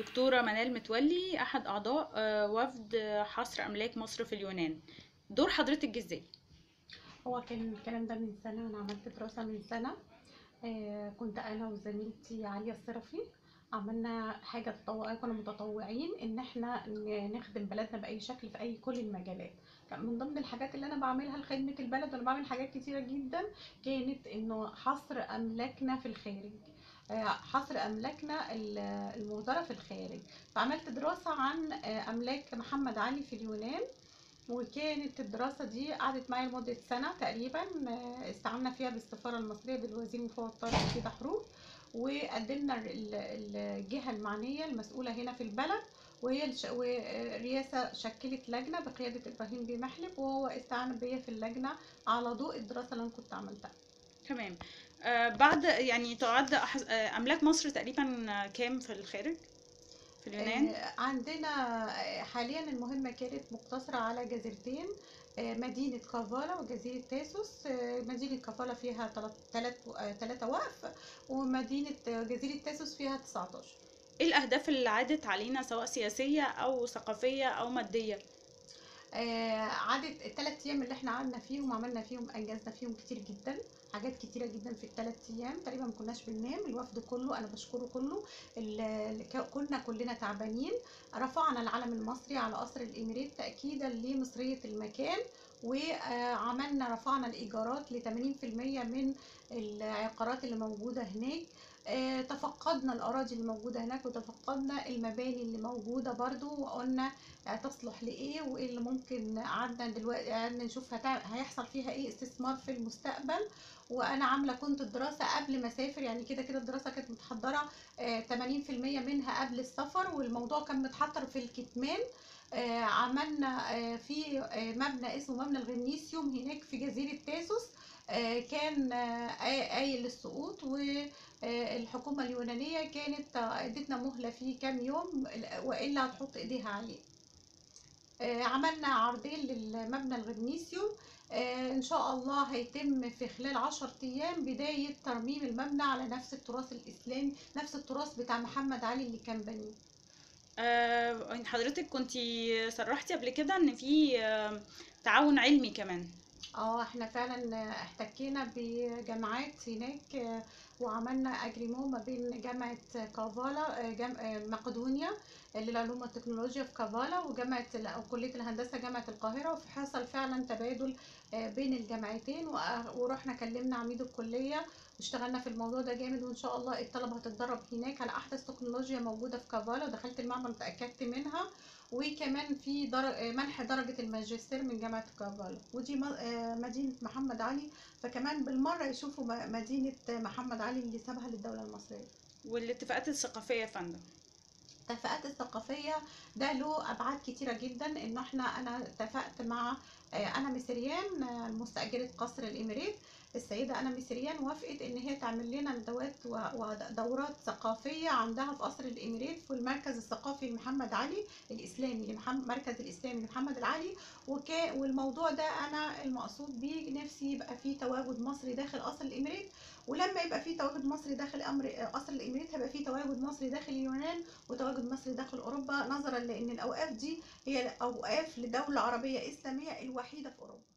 دكتورة منال متولي أحد أعضاء آه، وفد حصر أملاك مصر في اليونان دور حضرتك جه ازاي؟ هو كان الكلام ده من سنة أنا عملت دراسة من سنة آه كنت أنا وزميلتي عليا الصرفي عملنا حاجة تطوعية كنا متطوعين إن إحنا ن- نخدم بلدنا بأي شكل في أي كل المجالات كان من ضمن الحاجات اللي أنا بعملها لخدمة البلد وأنا بعمل حاجات كتيرة جدا كانت إنه حصر أملاكنا في الخارج آه، حصر أملاكنا ال- المهدرة في الخارج فعملت دراسة عن آه، أملاك محمد علي في اليونان وكانت الدراسة دي قعدت معايا لمدة سنة تقريبا آه، استعنا فيها بالسفارة المصرية بالوزير مفوض طارق كده حروب وقدمنا ال- ال- الجهة المعنية المسؤولة هنا في البلد وهي الش... والرئاسة شكلت لجنة بقيادة إبراهيم بيه محلب وهو استعان بيا في اللجنة على ضوء الدراسة اللي أنا كنت عملتها تمام آه، بعد يعني تعد أحز- آه، أملاك مصر تقريبا آه، كام في الخارج؟ في اليونان؟ آه، عندنا آه، حاليا المهمة كانت مقتصرة على جزيرتين آه، مدينة كافالا وجزيرة تاسوس آه، مدينة كافالا فيها ثلاثة وقف ومدينة آه، جزيرة تاسوس فيها 19 ايه الأهداف اللي عادت علينا سواء سياسية أو ثقافية أو مادية؟ آه، عدد الثلاث ايام اللي احنا قعدنا فيهم عملنا فيهم انجزنا فيهم كتير جدا حاجات كتيرة جدا في الثلاث ايام تقريبا ما كناش بننام الوفد كله انا بشكره كله ال- اللي كا- كنا كلنا تعبانين رفعنا العلم المصري على قصر الاميريت تاكيدا لمصريه المكان وعملنا رفعنا الايجارات ل 80% من العقارات اللي موجوده هناك آه، تفقدنا الاراضي اللي موجوده هناك وتفقدنا المباني اللي موجوده برضو وقلنا تصلح لايه وايه اللي ممكن قعدنا دلوقتي قعدنا نشوف هتع- هيحصل فيها ايه استثمار في المستقبل وانا عامله كنت الدراسه قبل ما اسافر يعني كده كده الدراسه كانت متحضره آه، 80% منها قبل السفر والموضوع كان متحضر في الكتمان آه، عملنا آه، في آه، مبنى اسمه مبنى الغنيسيوم هناك في جزيره تاسوس آه، كان آه، قا- قايل للسقوط والحكومه اليونانيه كانت آه، ادتنا مهله فيه كام يوم والا هتحط ايديها عليه آه، عملنا عرضين للمبنى الغنيسيوم آه، ان شاء الله هيتم في خلال عشر ايام بداية ترميم المبنى على نفس التراث الاسلامي نفس التراث بتاع محمد علي اللي كان بنيه آه، حضرتك كنتي صرحتي قبل كده إن في آه، تعاون علمي كمان اه احنا فعلا احتكينا بجامعات هناك آه، وعملنا اجريمون ما بين جامعة كافالا آه، جام... آه، مقدونيا للعلوم والتكنولوجيا في كافالا وجامعة ال- أو كلية الهندسة جامعة القاهرة وحصل فعلا تبادل آه، بين الجامعتين وأ- ورحنا كلمنا عميد الكلية واشتغلنا في الموضوع ده جامد وان شاء الله الطلبة هتتدرب هناك على احدث تكنولوجيا موجودة في كافالا ودخلت المعمل وتأكدت منها وكمان في در... آه، منح درجة الماجستير من جامعة كافالا ودي م- آه، مدينة محمد علي فكمان بالمرة يشوفوا م- مدينة محمد علي اللي سابها للدولة المصرية والاتفاقات الثقافية يا فندم الاتفاقات الثقافية ده له أبعاد كتيرة جدا إن احنا أنا اتفقت مع آه، أنا مصريان آه، مستأجرة قصر الإمارات السيدة أنا مصريان وافقت إن هي تعمل لنا ندوات و- ودورات ثقافية عندها في قصر الإمارات في المركز الثقافي لمحمد علي الإسلامي لمحمد المركز الإسلامي لمحمد العلي وكا والموضوع ده أنا المقصود بيه نفسي يبقى فيه تواجد مصري داخل قصر الإمارات ولما يبقى فيه تواجد مصري داخل أمر قصر الإمارات هيبقى فيه تواجد مصري داخل اليونان وتواجد مصري داخل اوروبا نظرا لان الاوقاف دي هي اوقاف لدوله عربيه اسلاميه الوحيده في اوروبا